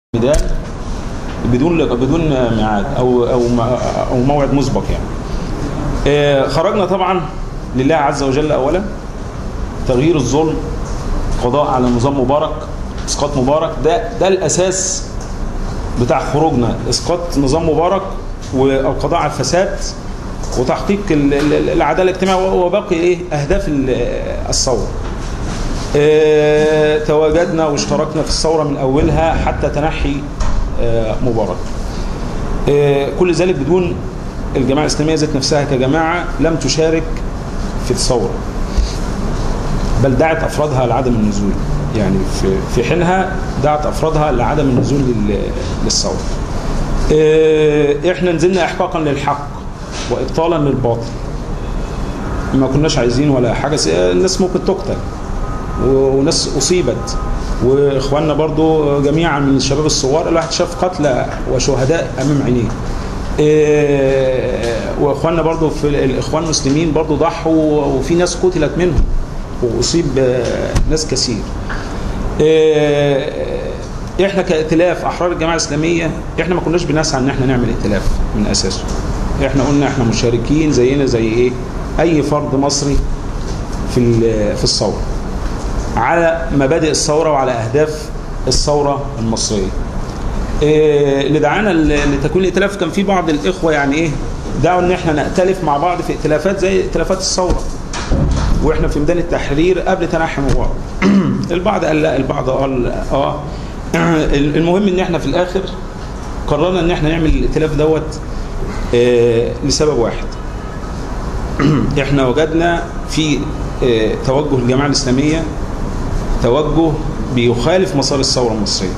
ميدان بدون بدون ميعاد او او او موعد مسبق يعني آه، خرجنا طبعا لله عز وجل اولا تغيير الظلم قضاء على نظام مبارك اسقاط مبارك ده ده الاساس بتاع خروجنا اسقاط نظام مبارك والقضاء على الفساد وتحقيق ال- ال- العداله الاجتماعيه وباقي ايه اهداف ال- الثوره آه، تواجدنا واشتركنا في الثورة من أولها حتى تنحي آه، مبارك آه، كل ذلك بدون الجماعة الإسلامية ذات نفسها كجماعة لم تشارك في الثورة بل دعت أفرادها لعدم النزول يعني في في حينها دعت أفرادها لعدم النزول لل- للثورة آه، إحنا نزلنا إحقاقا للحق وإبطالا للباطل ما كناش عايزين ولا حاجة س- الناس ممكن تقتل وناس أصيبت وإخواننا برضو جميعا من الشباب الصغار الواحد شاف قتلى وشهداء أمام عينيه إيه، وإخواننا برضو في الإخوان المسلمين برضو ضحوا وفي ناس قتلت منهم وأصيب آه، ناس كثير إيه، احنا كائتلاف احرار الجماعه الاسلاميه احنا ما كناش بنسعى ان احنا نعمل ائتلاف من اساسه احنا قلنا احنا مشاركين زينا زي ايه اي فرد مصري في ال- في الثوره على مبادئ الثورة وعلى أهداف الثورة المصرية إيه اللي دعانا ل- لتكوين الائتلاف كان في بعض الإخوة يعني إيه دعوا إن إحنا نأتلف مع بعض في ائتلافات زي ائتلافات الثورة وإحنا في ميدان التحرير قبل تنحي مبارك البعض قال لا البعض قال آه المهم إن إحنا في الآخر قررنا إن إحنا نعمل الائتلاف دوت إيه لسبب واحد إحنا وجدنا في إيه توجه الجماعة الإسلامية توجه بيخالف مسار الثورة المصرية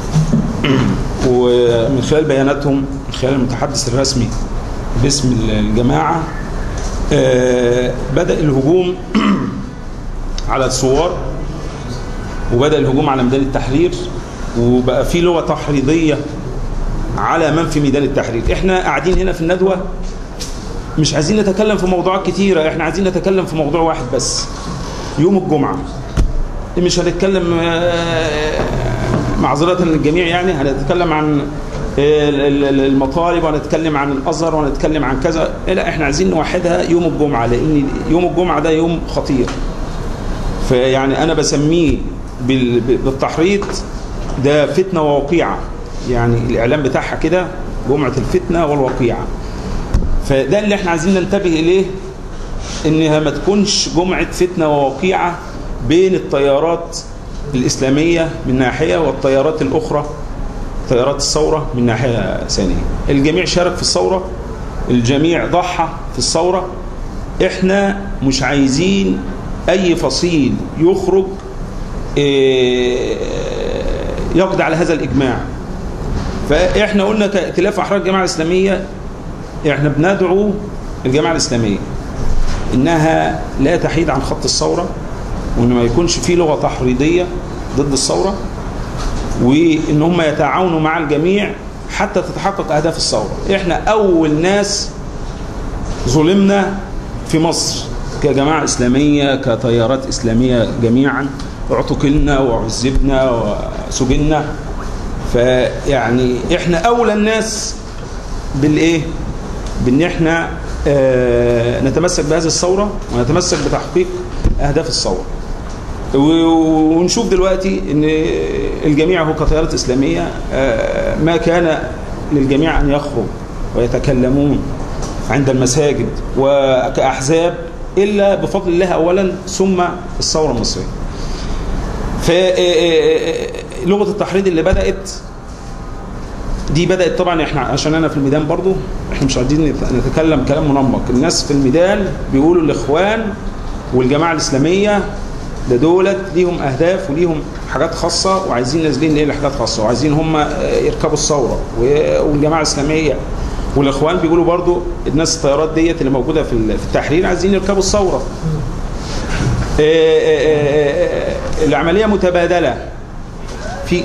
ومن خلال بياناتهم من خلال المتحدث الرسمي باسم الجماعة آه، بدأ الهجوم على الثوار وبدأ الهجوم على ميدان التحرير وبقى في لغة تحريضية على من في ميدان التحرير احنا قاعدين هنا في الندوة مش عايزين نتكلم في موضوعات كتيرة احنا عايزين نتكلم في موضوع واحد بس يوم الجمعة مش هنتكلم آه، معذرة للجميع يعني هنتكلم عن ال- ال- المطالب وهنتكلم عن الازهر وهنتكلم عن كذا لا احنا عايزين نوحدها يوم الجمعه لان يوم الجمعه ده يوم خطير فيعني انا بسميه بال- بالتحريض ده فتنه ووقيعه يعني الاعلام بتاعها كده جمعه الفتنه والوقيعه فده اللي احنا عايزين ننتبه اليه انها ما تكونش جمعه فتنه ووقيعه بين التيارات الاسلاميه من ناحيه والتيارات الاخرى تيارات الثوره من ناحيه ثانيه الجميع شارك في الثوره الجميع ضحى في الثوره احنا مش عايزين اي فصيل يخرج إيه، يقضي على هذا الاجماع فاحنا قلنا كائتلاف احرار الجماعه الاسلاميه احنا بندعو الجماعه الاسلاميه انها لا تحيد عن خط الثوره وان ما يكونش في لغه تحريضيه ضد الثوره وان هم يتعاونوا مع الجميع حتى تتحقق اهداف الثوره احنا اول ناس ظلمنا في مصر كجماعه اسلاميه كتيارات اسلاميه جميعا اعتقلنا وعذبنا وسجنا فيعني احنا اولى الناس بالايه بان احنا آه، نتمسك بهذه الثوره ونتمسك بتحقيق اهداف الثوره و- ونشوف دلوقتي ان الجميع هو كتيارات اسلاميه آه، ما كان للجميع ان يخرج ويتكلمون عند المساجد وكاحزاب الا بفضل الله اولا ثم الثوره المصريه. فلغه التحريض اللي بدات دي بدات طبعا احنا عشان انا في الميدان برضو احنا مش عايزين نت- نتكلم كلام منمق الناس في الميدان بيقولوا الاخوان والجماعه الاسلاميه ده دولت ليهم اهداف وليهم حاجات خاصه وعايزين نازلين ايه لحاجات خاصه وعايزين هم يركبوا الثوره و- والجماعه الاسلاميه والاخوان بيقولوا برضو الناس الطيارات ديت اللي موجوده في ال- في التحرير عايزين يركبوا الثوره آه، آه، آه، العمليه متبادله في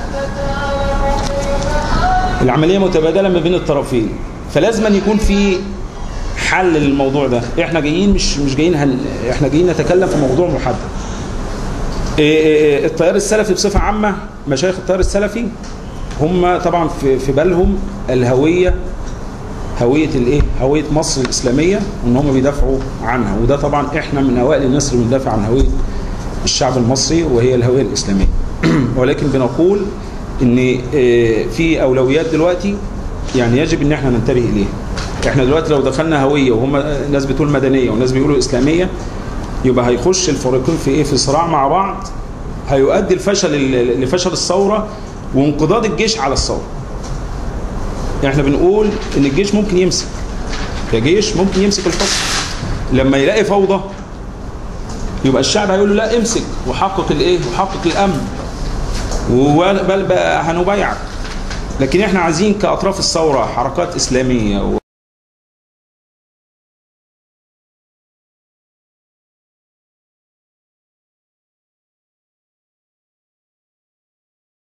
العمليه متبادله ما بين الطرفين فلازم أن يكون في حل للموضوع ده احنا جايين مش مش جايين هن... احنا جايين نتكلم في موضوع محدد إيه إيه التيار السلفي بصفه عامه مشايخ التيار السلفي هم طبعا في في بالهم الهويه هويه الايه هويه مصر الاسلاميه وان هم بيدافعوا عنها وده طبعا احنا من اوائل الناس اللي بندافع عن هويه الشعب المصري وهي الهويه الاسلاميه ولكن بنقول ان آه، في اولويات دلوقتي يعني يجب ان احنا ننتبه اليها احنا دلوقتي لو دخلنا هويه وهم ناس بتقول مدنيه وناس بيقولوا اسلاميه يبقى هيخش الفريقين في ايه في صراع مع بعض هيؤدي الفشل لفشل الثوره وانقضاض الجيش على الثوره احنا بنقول ان الجيش ممكن يمسك كجيش ممكن يمسك الحكم لما يلاقي فوضى يبقى الشعب هيقول له لا امسك وحقق الايه وحقق الامن وبل بقى هنبايعك لكن احنا عايزين كاطراف الثوره حركات اسلاميه